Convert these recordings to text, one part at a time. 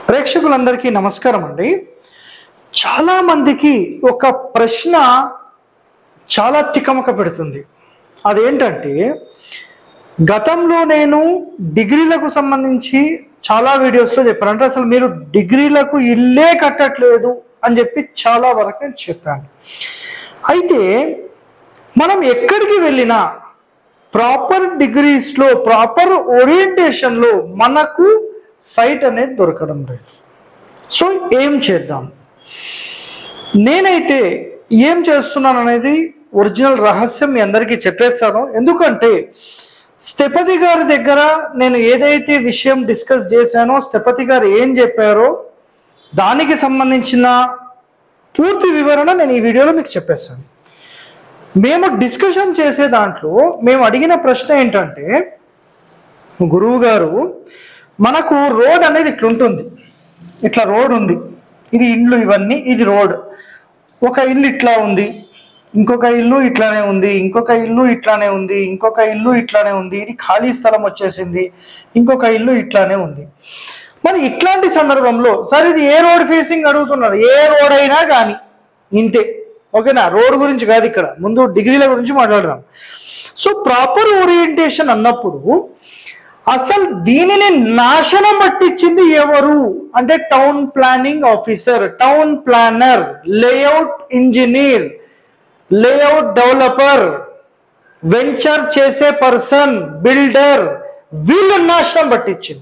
ప్రేక్షకులందరికీ నమస్కారం అండి చాలా మందికి ఒక ప్రశ్న చాలా తికమక పెడుతుంది అదేంటంటే గతంలో నేను డిగ్రీలకు సంబంధించి చాలా వీడియోస్లో చెప్పాను అంటే అసలు మీరు డిగ్రీలకు ఇల్లే కట్టట్లేదు అని చెప్పి చాలా వరకు నేను చెప్పాను అయితే మనం ఎక్కడికి వెళ్ళినా ప్రాపర్ డిగ్రీస్లో ప్రాపర్ ఓరియంటేషన్లో మనకు సైట్ అనేది దొరకడం లేదు సో ఏం చేద్దాం నేనైతే ఏం చేస్తున్నాను అనేది ఒరిజినల్ రహస్యం మీ అందరికీ చెప్పేస్తాను ఎందుకంటే స్థపతి గారి దగ్గర నేను ఏదైతే విషయం డిస్కస్ చేశానో స్థపతి గారు ఏం చెప్పారో దానికి సంబంధించిన పూర్తి వివరణ నేను ఈ వీడియోలో మీకు చెప్పేస్తాను మేము డిస్కషన్ చేసే దాంట్లో మేము అడిగిన ప్రశ్న ఏంటంటే గురువు గారు మనకు రోడ్ అనేది ఇట్లా ఉంటుంది ఇట్లా రోడ్ ఉంది ఇది ఇండ్లు ఇవన్నీ ఇది రోడ్ ఒక ఇల్లు ఇట్లా ఉంది ఇంకొక ఇల్లు ఇట్లానే ఉంది ఇంకొక ఇల్లు ఇట్లానే ఉంది ఇంకొక ఇల్లు ఇట్లానే ఉంది ఇది ఖాళీ స్థలం వచ్చేసింది ఇంకొక ఇల్లు ఇట్లానే ఉంది మరి ఇట్లాంటి సందర్భంలో సార్ ఇది ఏ రోడ్ ఫేసింగ్ అడుగుతున్నారు ఏ రోడ్ అయినా కానీ ఇంతే ఓకేనా రోడ్ గురించి కాదు ఇక్కడ ముందు డిగ్రీల గురించి మాట్లాడదాం సో ప్రాపర్ ఓరియంటేషన్ అన్నప్పుడు అసలు దీనిని నాశనం పట్టించింది ఎవరు అంటే town planning officer town planner layout engineer layout developer venture చేసే పర్సన్ బిల్డర్ వీళ్ళు నాశనం పట్టించింది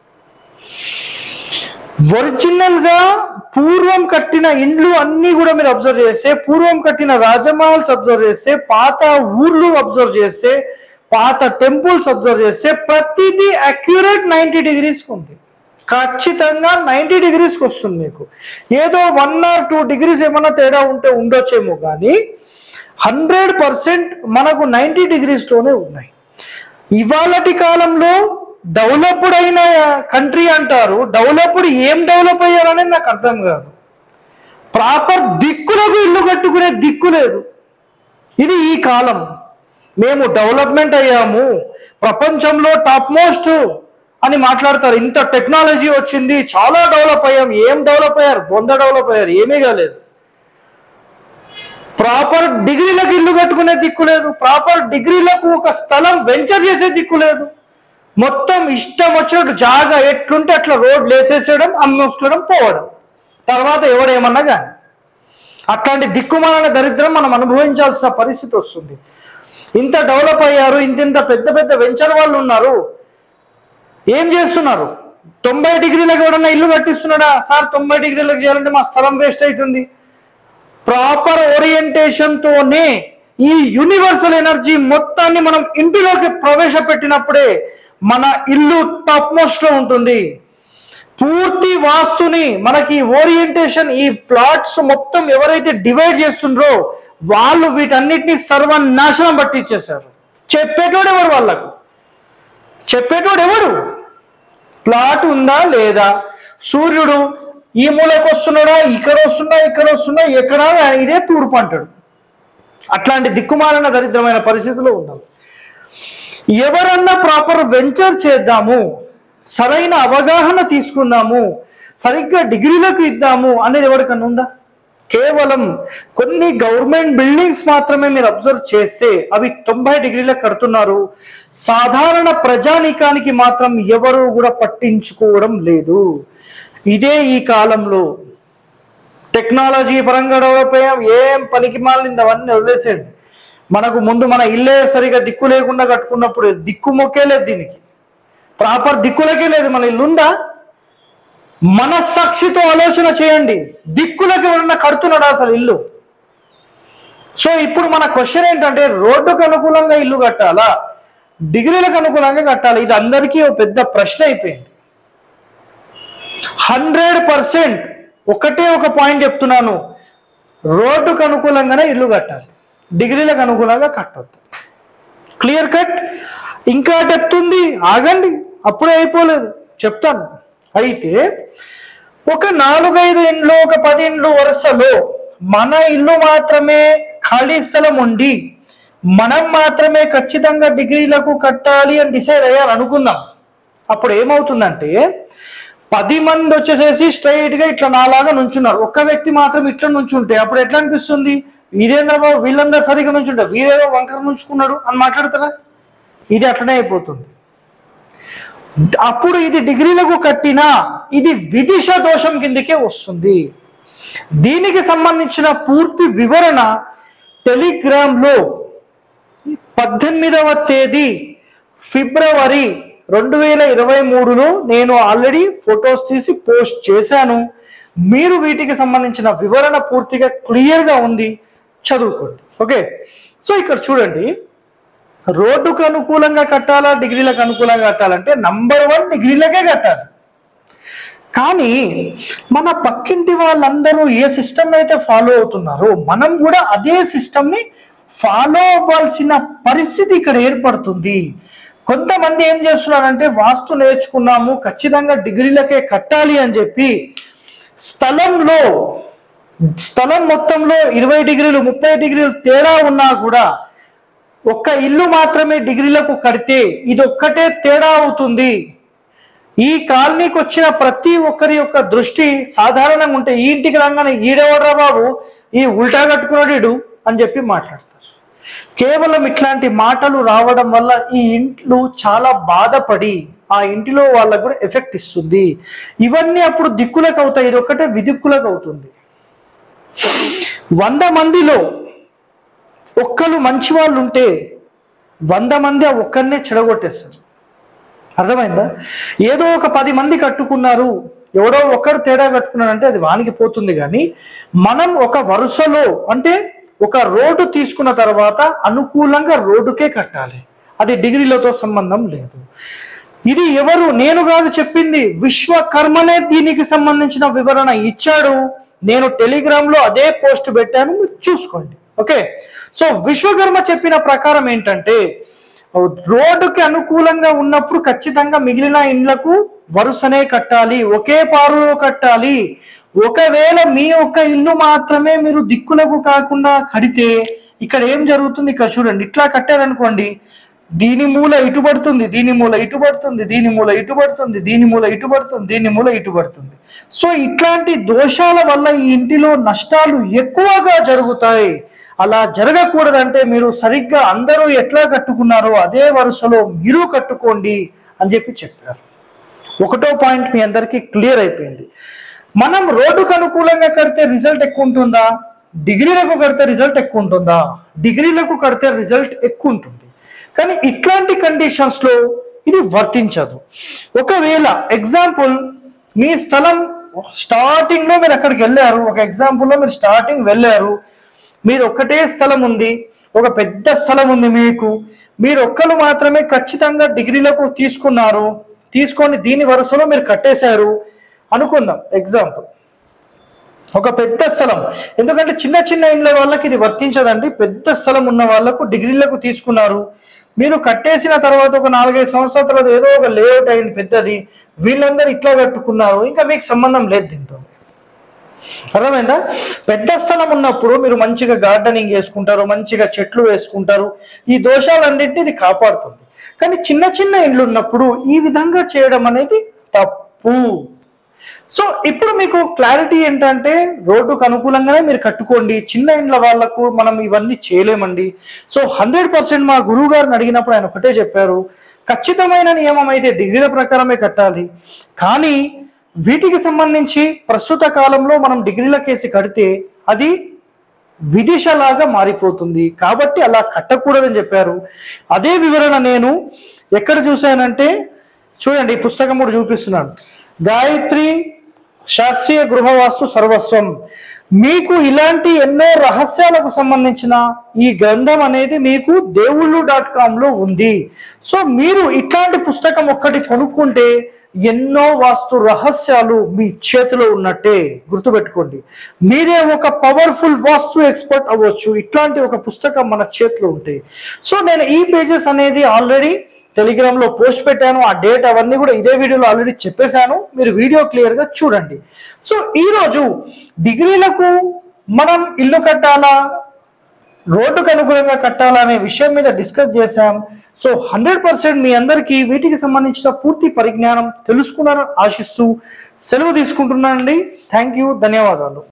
ఒరిజినల్ గా పూర్వం కట్టిన ఇండ్లు అన్ని కూడా మీరు అబ్జర్వ్ చేస్తే పూర్వం కట్టిన రాజమహల్స్ అబ్జర్వ్ చేస్తే పాత ఊర్లు అబ్జర్వ్ చేస్తే పాత టెంపుల్స్ అబ్జర్వ్ చేస్తే ప్రతిదీ అక్యురేట్ నైంటీ డిగ్రీస్ ఉంది ఖచ్చితంగా నైంటీ డిగ్రీస్కి వస్తుంది మీకు ఏదో వన్ ఆర్ టూ డిగ్రీస్ ఏమన్నా తేడా ఉంటే ఉండొచ్చేమో కానీ హండ్రెడ్ పర్సెంట్ మనకు నైంటీ డిగ్రీస్లోనే ఉన్నాయి ఇవాళటి కాలంలో డెవలప్డ్ అయిన కంట్రీ అంటారు డెవలప్డ్ ఏం డెవలప్ అయ్యారనేది నాకు అర్థం కాదు ప్రాపర్ దిక్కులకు ఇల్లు కట్టుకునే దిక్కు లేదు ఇది ఈ కాలం మేము డెవలప్మెంట్ అయ్యాము ప్రపంచంలో టాప్ మోస్ట్ అని మాట్లాడతారు ఇంత టెక్నాలజీ వచ్చింది చాలా డెవలప్ అయ్యాం ఏం డెవలప్ అయ్యారు బొంద డెవలప్ అయ్యారు ఏమీ కాలేదు ప్రాపర్ డిగ్రీలకు ఇల్లు కట్టుకునే దిక్కు లేదు ప్రాపర్ డిగ్రీలకు ఒక స్థలం వెంచర్ చేసే దిక్కు లేదు మొత్తం ఇష్టం వచ్చినట్టు జాగా ఎట్లుంటే అట్లా రోడ్ లేసేసేయడం అమ్మేసుకోవడం పోవడం తర్వాత ఎవడేమన్నా కానీ అట్లాంటి దిక్కుమాలిన దరిద్రం మనం అనుభవించాల్సిన పరిస్థితి వస్తుంది ఇంత డెవలప్ అయ్యారు ఇంత ఇంత పెద్ద పెద్ద వెంచర్ వాళ్ళు ఉన్నారు ఏం చేస్తున్నారు తొంభై డిగ్రీలకు ఎవడన్నా ఇల్లు కట్టిస్తున్నాడా సార్ తొంభై డిగ్రీలకు చేయాలంటే మా స్థలం వేస్ట్ అవుతుంది ప్రాపర్ ఓరియంటేషన్ తోనే ఈ యూనివర్సల్ ఎనర్జీ మొత్తాన్ని మనం ఇంటిలోకి ప్రవేశపెట్టినప్పుడే మన ఇల్లు టాప్ మోస్ట్ లో ఉంటుంది పూర్తి వాస్తుని మనకి ఓరియంటేషన్ ఈ ప్లాట్స్ మొత్తం ఎవరైతే డివైడ్ చేస్తుండ్రో వాళ్ళు వీటన్నిటిని సర్వనాశనం పట్టించేశారు చెప్పేటోడు ఎవరు వాళ్ళకు చెప్పేటోడు ఎవడు ప్లాట్ ఉందా లేదా సూర్యుడు ఈ మూలకు వస్తున్నాడా ఇక్కడ వస్తున్నా ఇక్కడ వస్తున్నా ఎక్కడా ఇదే తూర్పు అంటాడు అట్లాంటి దిక్కుమాలిన దరిద్రమైన పరిస్థితిలో ఉన్నాం ఎవరన్నా ప్రాపర్ వెంచర్ చేద్దాము సరైన అవగాహన తీసుకుందాము సరిగ్గా డిగ్రీలకు ఇద్దాము అనేది ఎవరికన్నా ఉందా కేవలం కొన్ని గవర్నమెంట్ బిల్డింగ్స్ మాత్రమే మీరు అబ్జర్వ్ చేస్తే అవి తొంభై డిగ్రీలకు కడుతున్నారు సాధారణ ప్రజానీకానికి మాత్రం ఎవరు కూడా పట్టించుకోవడం లేదు ఇదే ఈ కాలంలో టెక్నాలజీ పరంగా డెవలప్ అయ్యాం ఏం పనికి మాలింది అవన్నీ వదిలేసేయండి మనకు ముందు మన ఇల్లే సరిగా దిక్కు లేకుండా కట్టుకున్నప్పుడు దిక్కు మొక్కే లేదు దీనికి ప్రాపర్ దిక్కులకే లేదు మన ఇల్లు ఉందా మనస్సాక్షితో ఆలోచన చేయండి దిక్కులకు ఎవరన్నా కడుతున్నాడా అసలు ఇల్లు సో ఇప్పుడు మన క్వశ్చన్ ఏంటంటే రోడ్డుకు అనుకూలంగా ఇల్లు కట్టాలా డిగ్రీలకు అనుకూలంగా కట్టాలి ఇది అందరికీ ఒక పెద్ద ప్రశ్న అయిపోయింది హండ్రెడ్ పర్సెంట్ ఒకటే ఒక పాయింట్ చెప్తున్నాను రోడ్డుకు అనుకూలంగానే ఇల్లు కట్టాలి డిగ్రీలకు అనుకూలంగా కట్టొద్దు క్లియర్ కట్ ఇంకా డెప్త్ ఉంది ఆగండి అప్పుడే అయిపోలేదు చెప్తాను అయితే ఒక నాలుగైదు ఇండ్లు ఒక పది ఇండ్లు వరుసలో మన ఇల్లు మాత్రమే ఖాళీ స్థలం ఉండి మనం మాత్రమే ఖచ్చితంగా డిగ్రీలకు కట్టాలి అని డిసైడ్ అయ్యారు అనుకుందాం అప్పుడు ఏమవుతుందంటే పది మంది వచ్చేసేసి స్ట్రైట్ గా ఇట్లా నాలాగా నుంచున్నారు ఒక్క వ్యక్తి మాత్రం ఇట్లా నుంచుంటే అప్పుడు ఎట్లా అనిపిస్తుంది వీరేంద్ర బాబు వీళ్ళందరూ సరిగ్గా నుంచుంటారు వీరేదో వంకర నుంచుకున్నాడు అని మాట్లాడతారా ఇది అట్లనే అయిపోతుంది అప్పుడు ఇది డిగ్రీలకు కట్టినా ఇది విదిశ దోషం కిందకే వస్తుంది దీనికి సంబంధించిన పూర్తి వివరణ టెలిగ్రామ్ లో పద్దెనిమిదవ తేదీ ఫిబ్రవరి రెండు వేల ఇరవై మూడులో నేను ఆల్రెడీ ఫొటోస్ తీసి పోస్ట్ చేశాను మీరు వీటికి సంబంధించిన వివరణ పూర్తిగా క్లియర్గా ఉంది చదువుకోండి ఓకే సో ఇక్కడ చూడండి రోడ్డుకు అనుకూలంగా కట్టాలా డిగ్రీలకు అనుకూలంగా కట్టాలంటే నంబర్ వన్ డిగ్రీలకే కట్టాలి కానీ మన పక్కింటి వాళ్ళందరూ ఏ సిస్టమ్ అయితే ఫాలో అవుతున్నారో మనం కూడా అదే సిస్టమ్ ని ఫాలో అవ్వాల్సిన పరిస్థితి ఇక్కడ ఏర్పడుతుంది కొంతమంది ఏం చేస్తున్నారంటే వాస్తు నేర్చుకున్నాము ఖచ్చితంగా డిగ్రీలకే కట్టాలి అని చెప్పి స్థలంలో స్థలం మొత్తంలో ఇరవై డిగ్రీలు ముప్పై డిగ్రీలు తేడా ఉన్నా కూడా ఒక్క ఇల్లు మాత్రమే డిగ్రీలకు కడితే ఇది ఒక్కటే తేడా అవుతుంది ఈ కాలనీకి వచ్చిన ప్రతి ఒక్కరి యొక్క దృష్టి సాధారణంగా ఉంటే ఈ ఇంటికి రాగానే ఈడెవడ్రా బాబు ఈ ఉల్టా కట్టుకున్నాడు ఈడు అని చెప్పి మాట్లాడతారు కేవలం ఇట్లాంటి మాటలు రావడం వల్ల ఈ ఇంట్లు చాలా బాధపడి ఆ ఇంటిలో వాళ్ళకు కూడా ఎఫెక్ట్ ఇస్తుంది ఇవన్నీ అప్పుడు దిక్కులకు అవుతాయి ఇది ఒక్కటే విదిక్కులకు అవుతుంది వంద మందిలో ఒక్కరు మంచి వాళ్ళు ఉంటే వంద మంది ఆ ఒక్కరినే చెడగొట్టేస్తారు అర్థమైందా ఏదో ఒక పది మంది కట్టుకున్నారు ఎవడో ఒక్కడు తేడా కట్టుకున్నాడంటే అది వానికి పోతుంది కానీ మనం ఒక వరుసలో అంటే ఒక రోడ్డు తీసుకున్న తర్వాత అనుకూలంగా రోడ్డుకే కట్టాలి అది డిగ్రీలతో సంబంధం లేదు ఇది ఎవరు నేను కాదు చెప్పింది విశ్వకర్మనే దీనికి సంబంధించిన వివరణ ఇచ్చాడు నేను టెలిగ్రామ్ లో అదే పోస్ట్ పెట్టాను మీరు చూసుకోండి ఓకే సో విశ్వకర్మ చెప్పిన ప్రకారం ఏంటంటే రోడ్డుకి అనుకూలంగా ఉన్నప్పుడు ఖచ్చితంగా మిగిలిన ఇండ్లకు వరుసనే కట్టాలి ఒకే పారులో కట్టాలి ఒకవేళ మీ యొక్క ఇల్లు మాత్రమే మీరు దిక్కులకు కాకుండా కడితే ఇక్కడ ఏం జరుగుతుంది ఇక్కడ చూడండి ఇట్లా కట్టారనుకోండి దీని మూల ఇటు పడుతుంది దీని మూల ఇటు పడుతుంది దీని మూల ఇటు పడుతుంది దీని మూల ఇటు పడుతుంది దీని మూల ఇటు పడుతుంది సో ఇట్లాంటి దోషాల వల్ల ఈ ఇంటిలో నష్టాలు ఎక్కువగా జరుగుతాయి అలా జరగకూడదంటే మీరు సరిగ్గా అందరూ ఎట్లా కట్టుకున్నారో అదే వరుసలో మీరు కట్టుకోండి అని చెప్పి చెప్పారు ఒకటో పాయింట్ మీ అందరికీ క్లియర్ అయిపోయింది మనం రోడ్డుకు అనుకూలంగా కడితే రిజల్ట్ ఎక్కువ ఉంటుందా డిగ్రీలకు కడితే రిజల్ట్ ఎక్కువ ఉంటుందా డిగ్రీలకు కడితే రిజల్ట్ ఎక్కువ ఉంటుంది కానీ ఇట్లాంటి కండిషన్స్ లో ఇది వర్తించదు ఒకవేళ ఎగ్జాంపుల్ మీ స్థలం స్టార్టింగ్ లో మీరు అక్కడికి వెళ్ళారు ఒక ఎగ్జాంపుల్ లో మీరు స్టార్టింగ్ వెళ్ళారు మీరు ఒక్కటే స్థలం ఉంది ఒక పెద్ద స్థలం ఉంది మీకు మీరు ఒక్కరు మాత్రమే ఖచ్చితంగా డిగ్రీలకు తీసుకున్నారు తీసుకొని దీని వరుసలో మీరు కట్టేశారు అనుకుందాం ఎగ్జాంపుల్ ఒక పెద్ద స్థలం ఎందుకంటే చిన్న చిన్న ఇండ్ల వాళ్ళకి ఇది వర్తించదండి పెద్ద స్థలం ఉన్న వాళ్ళకు డిగ్రీలకు తీసుకున్నారు మీరు కట్టేసిన తర్వాత ఒక నాలుగైదు సంవత్సరాల తర్వాత ఏదో ఒక లేఅవుట్ అయింది పెద్దది వీళ్ళందరూ ఇట్లా కట్టుకున్నారు ఇంకా మీకు సంబంధం లేదు దీంతో అర్థమైందా పెద్ద స్థలం ఉన్నప్పుడు మీరు మంచిగా గార్డెనింగ్ చేసుకుంటారు మంచిగా చెట్లు వేసుకుంటారు ఈ దోషాలన్నింటినీ ఇది కాపాడుతుంది కానీ చిన్న చిన్న ఇండ్లు ఉన్నప్పుడు ఈ విధంగా చేయడం అనేది తప్పు సో ఇప్పుడు మీకు క్లారిటీ ఏంటంటే రోడ్డుకు అనుకూలంగానే మీరు కట్టుకోండి చిన్న ఇండ్ల వాళ్ళకు మనం ఇవన్నీ చేయలేమండి సో హండ్రెడ్ పర్సెంట్ మా గురువు గారిని అడిగినప్పుడు ఆయన ఒకటే చెప్పారు ఖచ్చితమైన నియమం అయితే డిగ్రీల ప్రకారమే కట్టాలి కానీ వీటికి సంబంధించి ప్రస్తుత కాలంలో మనం డిగ్రీల కేసు కడితే అది విదిశలాగా మారిపోతుంది కాబట్టి అలా కట్టకూడదని చెప్పారు అదే వివరణ నేను ఎక్కడ చూశానంటే చూడండి ఈ పుస్తకం కూడా చూపిస్తున్నాను గాయత్రి శాస్త్రీయ గృహవాస్తు సర్వస్వం మీకు ఇలాంటి ఎన్నో రహస్యాలకు సంబంధించిన ఈ గ్రంథం అనేది మీకు దేవుళ్ళు డాట్ కామ్ లో ఉంది సో మీరు ఇట్లాంటి పుస్తకం ఒక్కటి కొనుక్కుంటే ఎన్నో వాస్తు రహస్యాలు మీ చేతిలో ఉన్నట్టే గుర్తుపెట్టుకోండి మీరే ఒక పవర్ఫుల్ వాస్తు ఎక్స్పర్ట్ అవ్వచ్చు ఇట్లాంటి ఒక పుస్తకం మన చేతిలో ఉంటాయి సో నేను ఈ పేజెస్ అనేది ఆల్రెడీ టెలిగ్రామ్ లో పోస్ట్ పెట్టాను ఆ డేట్ అవన్నీ కూడా ఇదే వీడియోలో ఆల్రెడీ చెప్పేశాను మీరు వీడియో క్లియర్ గా చూడండి సో ఈ రోజు డిగ్రీలకు మనం ఇల్లు కట్టాలా రోడ్డుకు అనుగుణంగా కట్టాలనే విషయం మీద డిస్కస్ చేశాం సో హండ్రెడ్ పర్సెంట్ మీ అందరికీ వీటికి సంబంధించిన పూర్తి పరిజ్ఞానం తెలుసుకున్నారని ఆశిస్తూ సెలవు తీసుకుంటున్నానండి థ్యాంక్ యూ ధన్యవాదాలు